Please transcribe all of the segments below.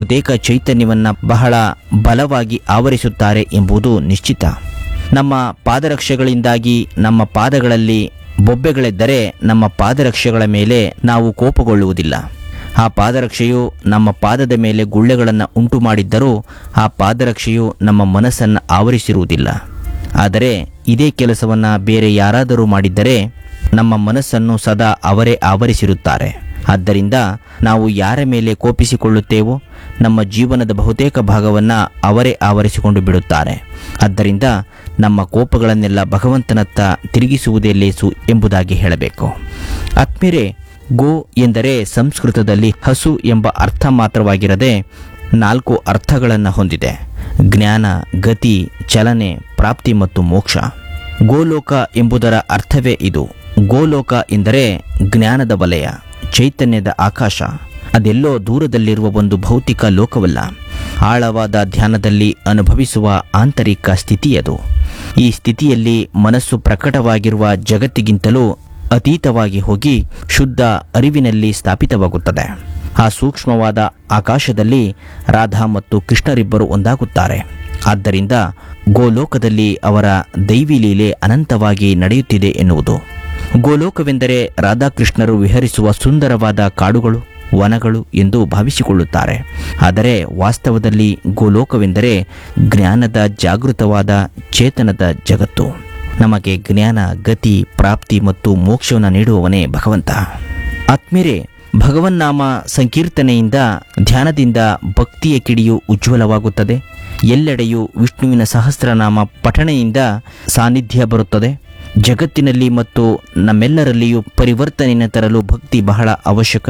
ಬಹುತೇಕ ಚೈತನ್ಯವನ್ನ ಬಹಳ ಬಲವಾಗಿ ಆವರಿಸುತ್ತಾರೆ ಎಂಬುದು ನಿಶ್ಚಿತ ನಮ್ಮ ಪಾದರಕ್ಷೆಗಳಿಂದಾಗಿ ನಮ್ಮ ಪಾದಗಳಲ್ಲಿ ಬೊಬ್ಬೆಗಳೆದ್ದರೆ ನಮ್ಮ ಪಾದರಕ್ಷೆಗಳ ಮೇಲೆ ನಾವು ಕೋಪಗೊಳ್ಳುವುದಿಲ್ಲ ಆ ಪಾದರಕ್ಷೆಯು ನಮ್ಮ ಪಾದದ ಮೇಲೆ ಗುಳ್ಳೆಗಳನ್ನು ಉಂಟು ಮಾಡಿದ್ದರೂ ಆ ಪಾದರಕ್ಷೆಯು ನಮ್ಮ ಮನಸ್ಸನ್ನು ಆವರಿಸಿರುವುದಿಲ್ಲ ಆದರೆ ಇದೇ ಕೆಲಸವನ್ನು ಬೇರೆ ಯಾರಾದರೂ ಮಾಡಿದ್ದರೆ ನಮ್ಮ ಮನಸ್ಸನ್ನು ಸದಾ ಅವರೇ ಆವರಿಸಿರುತ್ತಾರೆ ಆದ್ದರಿಂದ ನಾವು ಯಾರ ಮೇಲೆ ಕೋಪಿಸಿಕೊಳ್ಳುತ್ತೇವೋ ನಮ್ಮ ಜೀವನದ ಬಹುತೇಕ ಭಾಗವನ್ನು ಅವರೇ ಆವರಿಸಿಕೊಂಡು ಬಿಡುತ್ತಾರೆ ಆದ್ದರಿಂದ ನಮ್ಮ ಕೋಪಗಳನ್ನೆಲ್ಲ ಭಗವಂತನತ್ತ ತಿರುಗಿಸುವುದೇ ಲೇಸು ಎಂಬುದಾಗಿ ಹೇಳಬೇಕು ಆತ್ಮೀರೆ ಗೋ ಎಂದರೆ ಸಂಸ್ಕೃತದಲ್ಲಿ ಹಸು ಎಂಬ ಅರ್ಥ ಮಾತ್ರವಾಗಿರದೆ ನಾಲ್ಕು ಅರ್ಥಗಳನ್ನು ಹೊಂದಿದೆ ಜ್ಞಾನ ಗತಿ ಚಲನೆ ಪ್ರಾಪ್ತಿ ಮತ್ತು ಮೋಕ್ಷ ಗೋಲೋಕ ಎಂಬುದರ ಅರ್ಥವೇ ಇದು ಗೋಲೋಕ ಎಂದರೆ ಜ್ಞಾನದ ವಲಯ ಚೈತನ್ಯದ ಆಕಾಶ ಅದೆಲ್ಲೋ ದೂರದಲ್ಲಿರುವ ಒಂದು ಭೌತಿಕ ಲೋಕವಲ್ಲ ಆಳವಾದ ಧ್ಯಾನದಲ್ಲಿ ಅನುಭವಿಸುವ ಆಂತರಿಕ ಸ್ಥಿತಿಯದು ಈ ಸ್ಥಿತಿಯಲ್ಲಿ ಮನಸ್ಸು ಪ್ರಕಟವಾಗಿರುವ ಜಗತ್ತಿಗಿಂತಲೂ ಅತೀತವಾಗಿ ಹೋಗಿ ಶುದ್ಧ ಅರಿವಿನಲ್ಲಿ ಸ್ಥಾಪಿತವಾಗುತ್ತದೆ ಆ ಸೂಕ್ಷ್ಮವಾದ ಆಕಾಶದಲ್ಲಿ ರಾಧಾ ಮತ್ತು ಕೃಷ್ಣರಿಬ್ಬರು ಒಂದಾಗುತ್ತಾರೆ ಆದ್ದರಿಂದ ಗೋಲೋಕದಲ್ಲಿ ಅವರ ದೈವಿ ಲೀಲೆ ಅನಂತವಾಗಿ ನಡೆಯುತ್ತಿದೆ ಎನ್ನುವುದು ಗೋಲೋಕವೆಂದರೆ ರಾಧಾಕೃಷ್ಣರು ವಿಹರಿಸುವ ಸುಂದರವಾದ ಕಾಡುಗಳು ವನಗಳು ಎಂದು ಭಾವಿಸಿಕೊಳ್ಳುತ್ತಾರೆ ಆದರೆ ವಾಸ್ತವದಲ್ಲಿ ಗೋಲೋಕವೆಂದರೆ ಜ್ಞಾನದ ಜಾಗೃತವಾದ ಚೇತನದ ಜಗತ್ತು ನಮಗೆ ಜ್ಞಾನ ಗತಿ ಪ್ರಾಪ್ತಿ ಮತ್ತು ಮೋಕ್ಷವನ್ನು ನೀಡುವವನೇ ಭಗವಂತ ಆತ್ಮೀರೆ ಭಗವನ್ನಾಮ ಸಂಕೀರ್ತನೆಯಿಂದ ಧ್ಯಾನದಿಂದ ಭಕ್ತಿಯ ಕಿಡಿಯು ಉಜ್ವಲವಾಗುತ್ತದೆ ಎಲ್ಲೆಡೆಯೂ ವಿಷ್ಣುವಿನ ಸಹಸ್ರನಾಮ ಪಠಣೆಯಿಂದ ಸಾನ್ನಿಧ್ಯ ಬರುತ್ತದೆ ಜಗತ್ತಿನಲ್ಲಿ ಮತ್ತು ನಮ್ಮೆಲ್ಲರಲ್ಲಿಯೂ ಪರಿವರ್ತನೆಯನ್ನು ತರಲು ಭಕ್ತಿ ಬಹಳ ಅವಶ್ಯಕ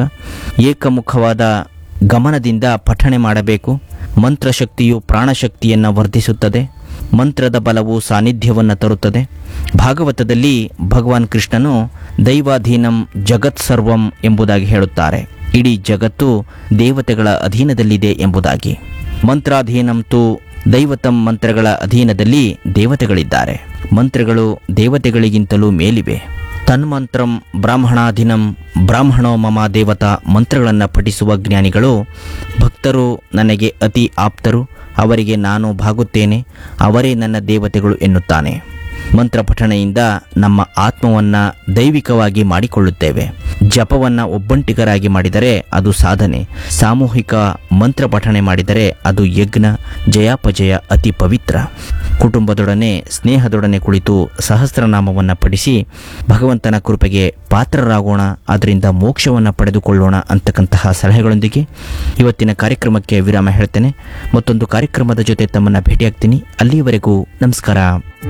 ಏಕಮುಖವಾದ ಗಮನದಿಂದ ಪಠಣೆ ಮಾಡಬೇಕು ಮಂತ್ರಶಕ್ತಿಯು ಪ್ರಾಣಶಕ್ತಿಯನ್ನು ವರ್ಧಿಸುತ್ತದೆ ಮಂತ್ರದ ಬಲವು ಸಾನ್ನಿಧ್ಯವನ್ನು ತರುತ್ತದೆ ಭಾಗವತದಲ್ಲಿ ಭಗವಾನ್ ಕೃಷ್ಣನು ದೈವಾಧೀನಂ ಜಗತ್ ಸರ್ವಂ ಎಂಬುದಾಗಿ ಹೇಳುತ್ತಾರೆ ಇಡೀ ಜಗತ್ತು ದೇವತೆಗಳ ಅಧೀನದಲ್ಲಿದೆ ಎಂಬುದಾಗಿ ಮಂತ್ರಾಧೀನಂ ತು ದೈವತಂ ಮಂತ್ರಗಳ ಅಧೀನದಲ್ಲಿ ದೇವತೆಗಳಿದ್ದಾರೆ ಮಂತ್ರಗಳು ದೇವತೆಗಳಿಗಿಂತಲೂ ಮೇಲಿವೆ ತನ್ಮಂತ್ರಂ ಬ್ರಾಹ್ಮಣಾಧೀನಂ ಬ್ರಾಹ್ಮಣೋ ಮಮ ದೇವತಾ ಮಂತ್ರಗಳನ್ನು ಪಠಿಸುವ ಜ್ಞಾನಿಗಳು ಭಕ್ತರು ನನಗೆ ಅತಿ ಆಪ್ತರು ಅವರಿಗೆ ನಾನು ಭಾಗುತ್ತೇನೆ ಅವರೇ ನನ್ನ ದೇವತೆಗಳು ಎನ್ನುತ್ತಾನೆ ಮಂತ್ರ ಪಠಣೆಯಿಂದ ನಮ್ಮ ಆತ್ಮವನ್ನು ದೈವಿಕವಾಗಿ ಮಾಡಿಕೊಳ್ಳುತ್ತೇವೆ ಜಪವನ್ನು ಒಬ್ಬಂಟಿಗರಾಗಿ ಮಾಡಿದರೆ ಅದು ಸಾಧನೆ ಸಾಮೂಹಿಕ ಮಂತ್ರ ಪಠಣೆ ಮಾಡಿದರೆ ಅದು ಯಜ್ಞ ಜಯಾಪಜಯ ಅತಿ ಪವಿತ್ರ ಕುಟುಂಬದೊಡನೆ ಸ್ನೇಹದೊಡನೆ ಕುಳಿತು ಸಹಸ್ರನಾಮವನ್ನು ಪಠಿಸಿ ಭಗವಂತನ ಕೃಪೆಗೆ ಪಾತ್ರರಾಗೋಣ ಅದರಿಂದ ಮೋಕ್ಷವನ್ನು ಪಡೆದುಕೊಳ್ಳೋಣ ಅಂತಕ್ಕಂತಹ ಸಲಹೆಗಳೊಂದಿಗೆ ಇವತ್ತಿನ ಕಾರ್ಯಕ್ರಮಕ್ಕೆ ವಿರಾಮ ಹೇಳ್ತೇನೆ ಮತ್ತೊಂದು ಕಾರ್ಯಕ್ರಮದ ಜೊತೆ ತಮ್ಮನ್ನು ಭೇಟಿಯಾಗ್ತೀನಿ ಅಲ್ಲಿಯವರೆಗೂ ನಮಸ್ಕಾರ